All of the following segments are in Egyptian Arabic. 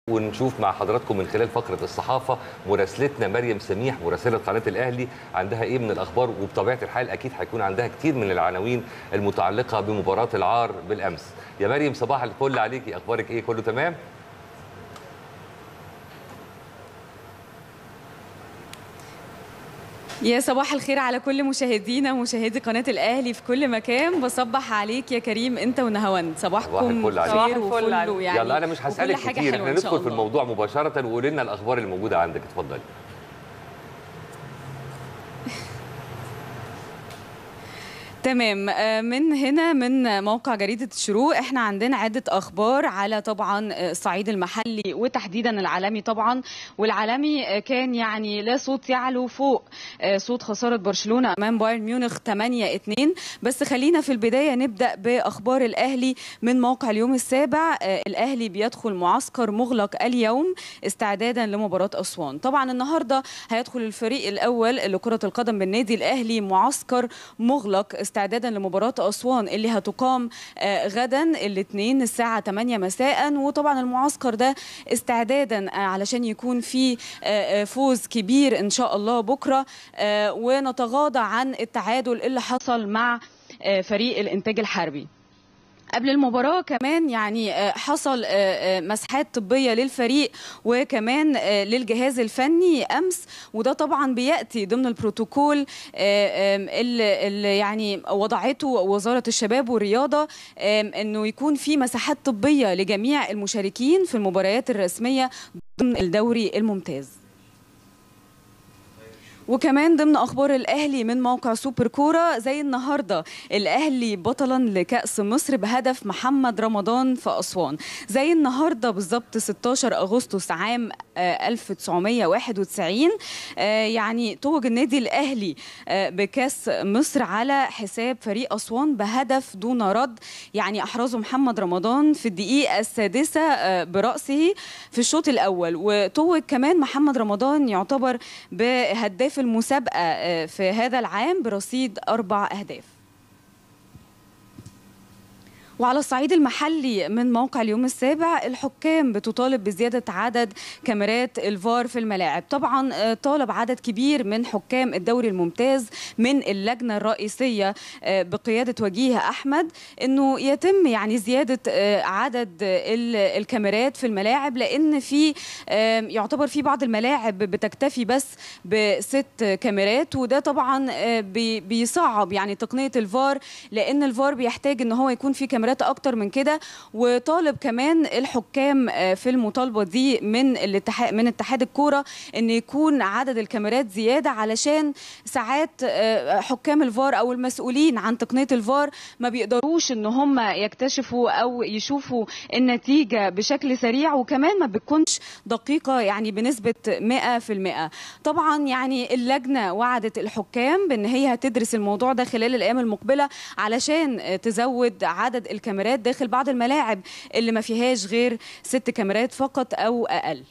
ونشوف مع حضراتكم من خلال فقرة الصحافة مراسلتنا مريم سميح مراسلة قناة الأهلي عندها إيه من الأخبار وبطبيعة الحال أكيد هيكون عندها كتير من العناوين المتعلقة بمباراة العار بالأمس يا مريم صباح الفل عليكي أخبارك إيه كله تمام؟ يا صباح الخير على كل مشاهدينا ومشاهدي قناة الأهلي في كل مكان بصبح عليك يا كريم أنت ونهاوند صباح صباحكم الفل عليك. خير صباح الفل وفل عليك. يعني يلا أنا مش وكل هسألك حاجة كتير حلوة إحنا إن شاء ندخل في الله. الموضوع مباشرة وقولي لنا الأخبار الموجودة عندك اتفضلي تمام آه، من هنا من موقع جريدة الشروق احنا عندنا عدة أخبار على طبعا آه، الصعيد المحلي وتحديدا العالمي طبعا والعالمي آه، كان يعني لا صوت يعلو فوق آه، صوت خسارة برشلونة أمام بايرن ميونخ 8-2 بس خلينا في البداية نبدأ بأخبار الأهلي من موقع اليوم السابع آه، الأهلي بيدخل معسكر مغلق اليوم استعدادا لمباراة أسوان طبعا النهاردة هيدخل الفريق الأول لكرة القدم بالنادي الأهلي معسكر مغلق استعدادا لمباراة أسوان اللي هتقام آه، غدا الاثنين الساعة 8 مساء وطبعا المعسكر ده استعدادا آه، علشان يكون في آه، آه، فوز كبير إن شاء الله بكرة آه، ونتغاضى عن التعادل اللي حصل مع آه، فريق الإنتاج الحربي قبل المباراة كمان يعني آه، حصل آه، آه، مسحات طبية للفريق وكمان آه، للجهاز الفني أمس وده طبعا بيأتي ضمن البروتوكول آه، آم، اللي اللي يعني وضعته وزارة الشباب والرياضة آم، أنه يكون في مساحات طبية لجميع المشاركين في المباريات الرسمية ضمن الدوري الممتاز وكمان ضمن اخبار الاهلي من موقع سوبر كوره زي النهارده الاهلي بطلا لكاس مصر بهدف محمد رمضان في اسوان زي النهارده بالظبط 16 اغسطس عام آه، 1991 آه، يعني توج النادي الاهلي آه، بكاس مصر على حساب فريق اسوان بهدف دون رد يعني احرزه محمد رمضان في الدقيقه السادسه آه، براسه في الشوط الاول وتوج كمان محمد رمضان يعتبر بهداف المسابقه آه، في هذا العام برصيد اربع اهداف وعلى الصعيد المحلي من موقع اليوم السابع الحكام بتطالب بزيادة عدد كاميرات الفار في الملاعب طبعا آه، طالب عدد كبير من حكام الدوري الممتاز من اللجنة الرئيسية آه، بقيادة وجيه أحمد أنه يتم يعني زيادة آه، عدد ال- الكاميرات في الملاعب لأن في آه، يعتبر في بعض الملاعب بتكتفي بس بست كاميرات وده طبعا آه، بي- بيصعب يعني تقنية الفار لأن الفار بيحتاج أن هو يكون في كاميرات أكتر من كده وطالب كمان الحكام آه، في المطالبة دي من الاتحاد من اتحاد الكورة أن يكون عدد الكاميرات زيادة علشان ساعات آه، حكام الفار أو المسؤولين عن تقنية الفار ما بيقدروش أن هم يكتشفوا أو يشوفوا النتيجة بشكل سريع وكمان ما بتكونش دقيقة يعني بنسبة 100% طبعا يعني اللجنة وعدت الحكام بأن هي هتدرس الموضوع ده خلال الأيام المقبلة علشان آه، تزود عدد الكاميرات داخل بعض الملاعب اللي ما فيهاش غير ست كاميرات فقط أو أقل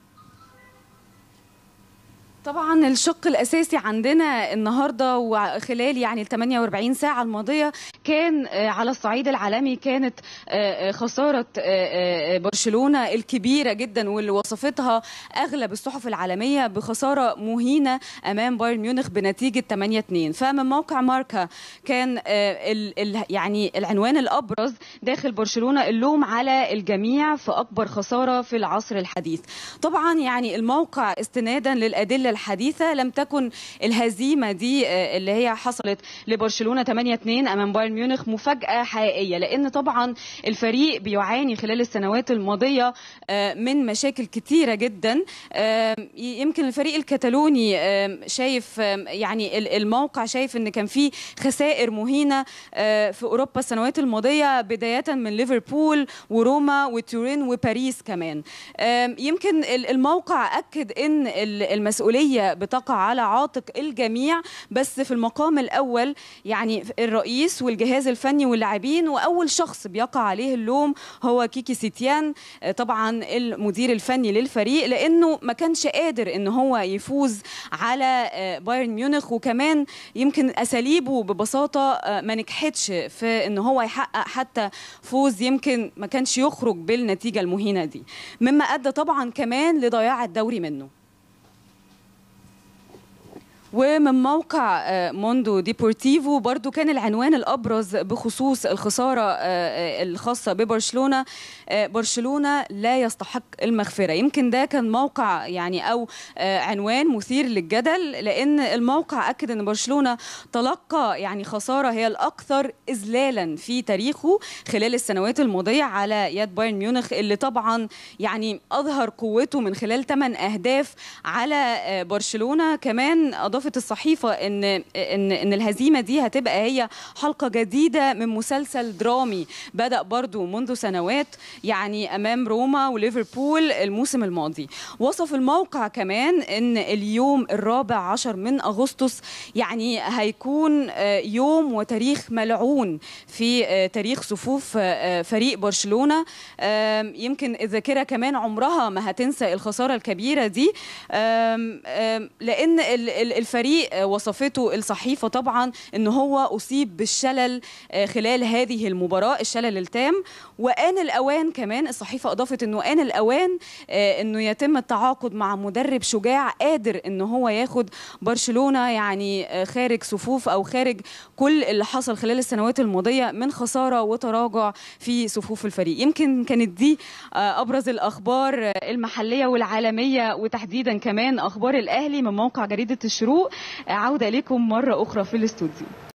طبعا الشق الاساسي عندنا النهارده وخلال يعني ال 48 ساعه الماضيه كان آه، على الصعيد العالمي كانت آه، آه، خساره آه، آه، برشلونه الكبيره جدا واللي وصفتها اغلب الصحف العالميه بخساره مهينه امام بايرن ميونخ بنتيجه 8 2 فمن موقع ماركا كان آه، ال ال يعني العنوان الابرز داخل برشلونه اللوم على الجميع في اكبر خساره في العصر الحديث طبعا يعني الموقع استنادا للادله الحديثه لم تكن الهزيمه دي آه، اللي هي حصلت لبرشلونه 8 2 امام بايرن ميونخ مفاجاه حقيقيه لان طبعا الفريق بيعاني خلال السنوات الماضيه آه، من مشاكل كتيره جدا آه، يمكن الفريق الكتالوني آه، شايف آه، يعني ال- الموقع شايف ان كان في خسائر مهينه آه، في اوروبا السنوات الماضيه بدايه من ليفربول وروما وتورين وباريس كمان آم، يمكن ال- الموقع اكد ان ال- المسؤوليه المسؤوليه بتقع على عاتق الجميع بس في المقام الاول يعني الرئيس والجهاز الفني واللاعبين واول شخص بيقع عليه اللوم هو كيكي سيتيان آه، طبعا المدير الفني للفريق لانه ما كانش قادر ان هو يفوز على آه، بايرن ميونخ وكمان يمكن اساليبه ببساطه آه، ما نجحتش في ان هو يحقق حتى فوز يمكن ما كانش يخرج بالنتيجه المهينه دي مما ادى طبعا كمان لضياع الدوري منه ومن موقع آه، موندو ديبورتيفو برضو كان العنوان الأبرز بخصوص الخسارة آه، آه، الخاصة ببرشلونة آه، برشلونة لا يستحق المغفرة يمكن ده كان موقع يعني أو آه، عنوان مثير للجدل لأن الموقع أكد أن برشلونة تلقى يعني خسارة هي الأكثر إذلالا في تاريخه خلال السنوات الماضية على يد بايرن ميونخ اللي طبعا يعني أظهر قوته من خلال 8 أهداف على آه، برشلونة كمان أضافت الصحيفة إن إن إن الهزيمة دي هتبقى هي حلقة جديدة من مسلسل درامي بدأ برضو منذ سنوات يعني أمام روما وليفربول الموسم الماضي وصف الموقع كمان إن اليوم الرابع عشر من أغسطس يعني هيكون آه، يوم وتاريخ ملعون في آه، تاريخ صفوف آه، فريق برشلونة آم، يمكن الذاكرة كمان عمرها ما هتنسى الخسارة الكبيرة دي آم، آم، لأن ال- ال- الفريق آه، وصفته الصحيفة طبعا إن هو أصيب بالشلل آه، خلال هذه المباراة الشلل التام وآن الأوان كمان الصحيفة أضافت إنه آن الأوان آه، إنه يتم التعاقد مع مدرب شجاع قادر إن هو ياخد برشلونة يعني آه، خارج صفوف أو خارج كل اللي حصل خلال السنوات الماضية من خسارة وتراجع في صفوف الفريق يمكن كانت دي آه، أبرز الأخبار آه، المحلية والعالمية وتحديدا كمان أخبار الأهلي من موقع جريدة الشروق آه، عودة لكم مرة أخرى في الاستوديو